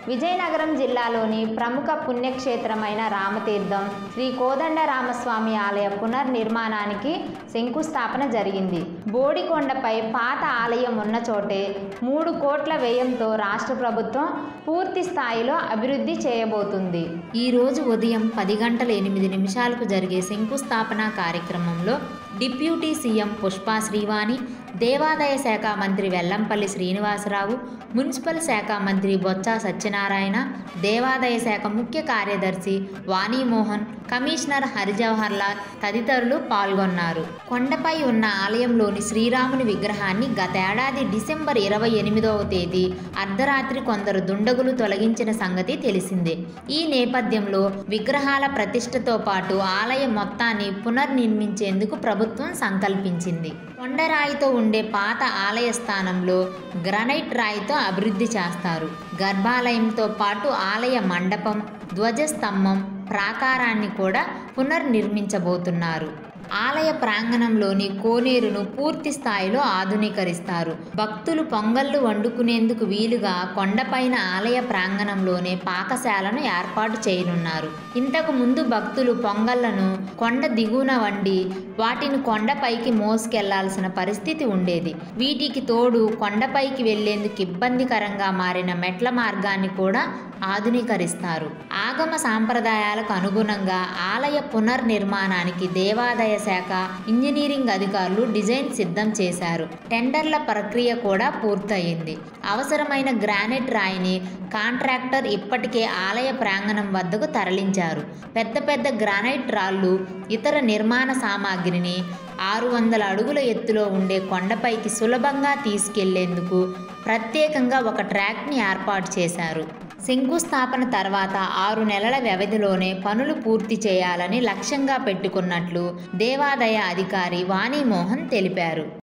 విజయనగరం జిల్లాలోని ప్రముఖ పుణ్యక్షేత్రమైన రామతీర్థం శ్రీ కోదండరామస్వామి ఆలయ పునర్నిర్మాణానికి శంకుస్థాపన జరిగింది బోడికొండపై పాత ఆలయం ఉన్న చోటే మూడు కోట్ల వ్యయంతో రాష్ట్ర ప్రభుత్వం పూర్తి స్థాయిలో అభివృద్ధి చేయబోతుంది ఈ రోజు ఉదయం పది గంటల ఎనిమిది నిమిషాలకు జరిగే శంకుస్థాపన కార్యక్రమంలో డిప్యూటీ సీఎం పుష్పా శ్రీవాణి దేవాదాయ శాఖ మంత్రి వెల్లంపల్లి శ్రీనివాసరావు మున్సిపల్ శాఖ మంత్రి బొత్స సత్యనారాయణ దేవాదాయ శాఖ ముఖ్య కార్యదర్శి వాణిమోహన్ కమిషనర్ హరిజవహర్ లాల్ తదితరులు పాల్గొన్నారు కొండపై ఉన్న ఆలయంలోని శ్రీరాముని విగ్రహాన్ని గతేడాది డిసెంబర్ ఇరవై ఎనిమిదవ తేదీ అర్ధరాత్రి కొందరు దుండగులు తొలగించిన సంగతి తెలిసిందే ఈ నేపథ్యంలో విగ్రహాల ప్రతిష్టతో పాటు ఆలయం మొత్తాన్ని పునర్నిర్మించేందుకు ప్రభుత్వం సంకల్పించింది కొండరాయితో ఉండే పాత ఆలయ స్థానంలో గ్రనైట్ రాయితో అభివృద్ధి చేస్తారు గర్భాలయంతో పాటు ఆలయ మండపం ధ్వజస్తంభం ప్రాకారాన్ని కూడా పునర్నిర్మించబోతున్నారు ఆలయ ప్రాంగణంలోని కోనేరును పూర్తి స్థాయిలో ఆధునీకరిస్తారు భక్తులు పొంగళ్ళు వండుకునేందుకు వీలుగా కొండపైన ఆలయ ప్రాంగణంలోనే పాకశాలను ఏర్పాటు చేయనున్నారు ఇంతకు ముందు భక్తులు పొంగళ్లను కొండ దిగువన వండి వాటిని కొండపైకి మోసుకెళ్లాల్సిన పరిస్థితి ఉండేది వీటికి తోడు కొండపైకి వెళ్లేందుకు ఇబ్బందికరంగా మారిన మెట్ల మార్గాన్ని కూడా ఆధునీకరిస్తారు ఆగమ సాంప్రదాయాలకు అనుగుణంగా ఆలయ పునర్నిర్మాణానికి దేవాదాయ శాఖ ఇంజనీరింగ్ అధికారులు డిజైన్ సిద్ధం చేశారు టెండర్ల ప్రక్రియ కూడా పూర్తయింది అవసరమైన గ్రానైట్ రాయిని కాంట్రాక్టర్ ఇప్పటికే ఆలయ ప్రాంగణం వద్దకు తరలించారు పెద్ద పెద్ద గ్రానైట్ రాళ్ళు ఇతర నిర్మాణ సామాగ్రిని ఆరు వందల అడుగుల ఎత్తులో ఉండే కొండపైకి సులభంగా తీసుకెళ్లేందుకు ప్రత్యేకంగా ఒక ట్రాక్ని ఏర్పాటు చేశారు శంకుస్థాపన తర్వాత ఆరు నెలల వ్యవధిలోనే పనులు పూర్తి చేయాలని లక్ష్యంగా పెట్టుకున్నట్లు దేవాదాయ అధికారి వాణిమోహన్ తెలిపారు